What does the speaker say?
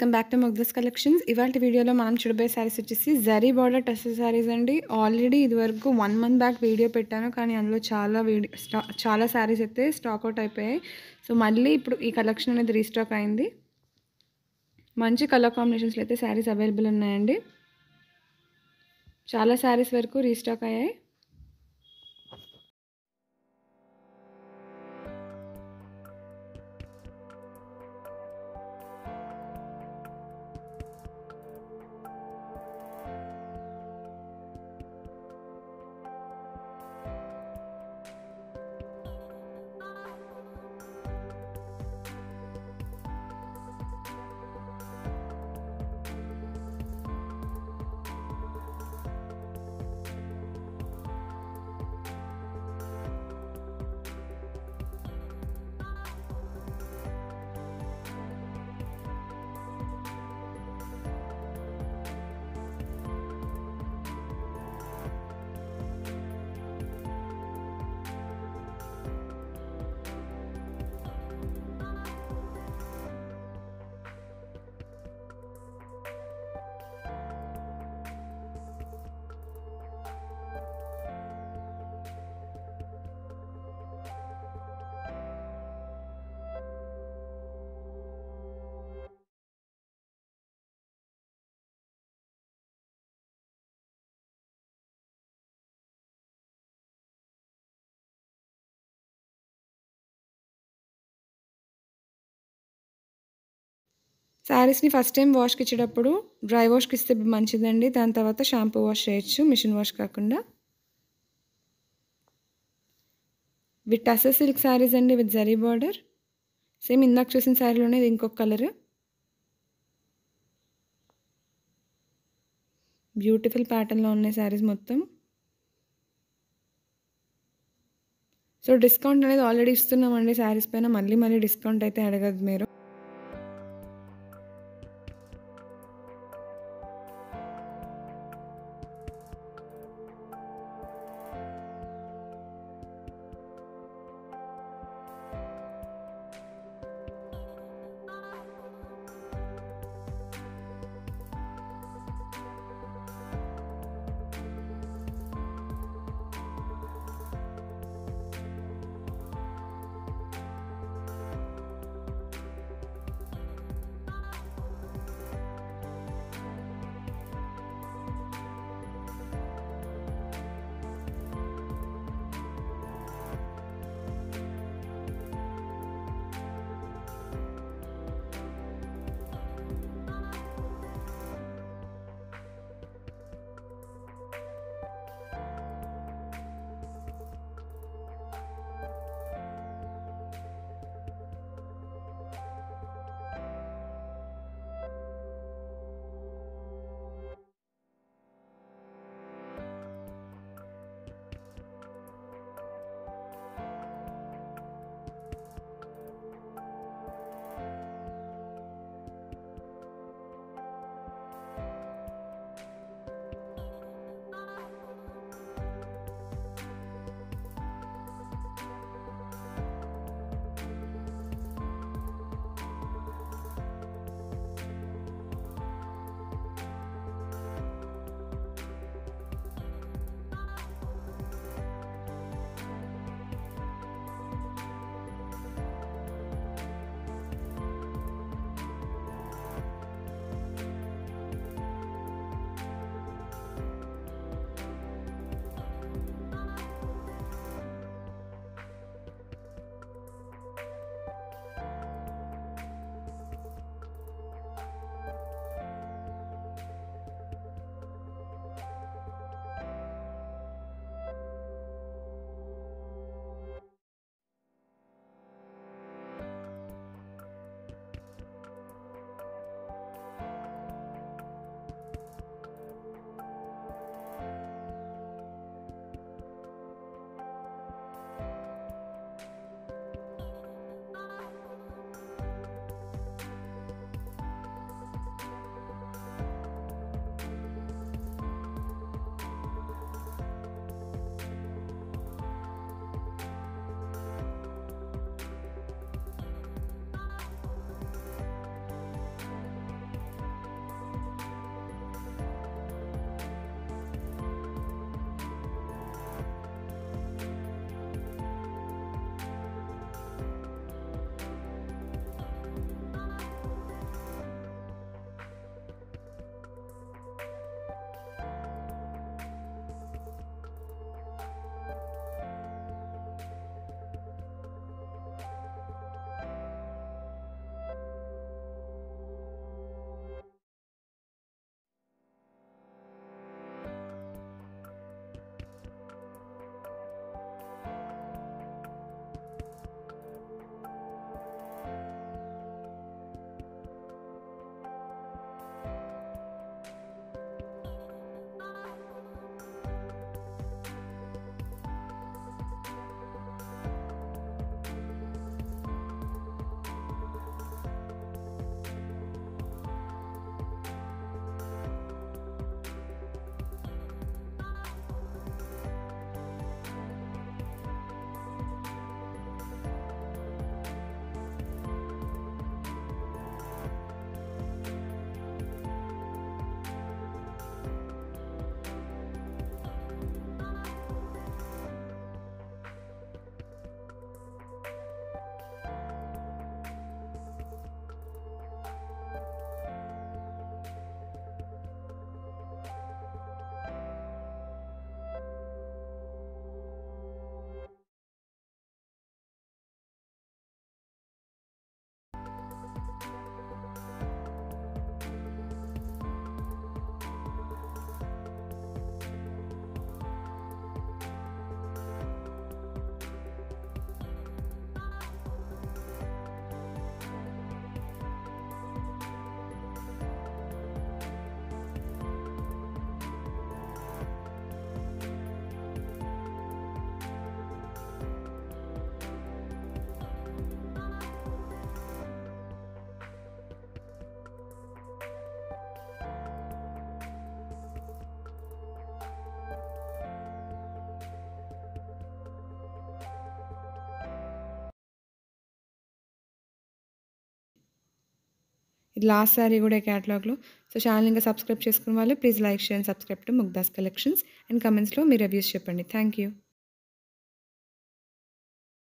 welcome back to Mugdha's collections ఇవాళ వీడియోలో మనం చూడబోయే శారీస్ వచ్చేసి జరీ బార్డర్ టెస్ట్ శారీస్ అండి ఆల్రెడీ ఇదివరకు వన్ మంత్ బ్యాక్ వీడియో పెట్టాను కానీ అందులో చాలా వీడియో స్టా చాలా శారీస్ అయితే స్టాక్ అవుట్ అయిపోయాయి సో మళ్ళీ ఇప్పుడు ఈ కలెక్షన్ అనేది రీస్టాక్ అయింది మంచి కలర్ కాంబినేషన్స్లో అయితే శారీస్ అవైలబుల్ ఉన్నాయండి చాలా శారీస్ వరకు రీస్టాక్ అయ్యాయి శారీస్ని ఫస్ట్ టైం వాష్కి ఇచ్చేటప్పుడు డ్రై వాష్కి ఇస్తే మంచిదండి దాని తర్వాత షాంపూ వాష్ చేయొచ్చు మిషన్ వాష్ కాకుండా విత్ టస సిల్క్ శారీస్ అండి విత్ జరీ బార్డర్ సేమ్ ఇందాక చూసిన శారీలోనే ఇది ఇంకొక కలర్ బ్యూటిఫుల్ ప్యాటర్న్లో ఉన్నాయి శారీస్ మొత్తం సో డిస్కౌంట్ అనేది ఆల్రెడీ ఇస్తున్నామండి శారీస్ పైన మళ్ళీ మళ్ళీ డిస్కౌంట్ అయితే అడగదు మీరు ఇది లాస్ట్ శారీ కూడా క్యాటలాగ్లో సో ఛానల్ ఇంకా సబ్స్క్రైబ్ చేసుకున్న వాళ్ళు please like share and subscribe to Mugdha's collections and కమెంట్స్లో మీ రివ్యూస్ చెప్పండి థ్యాంక్ యూ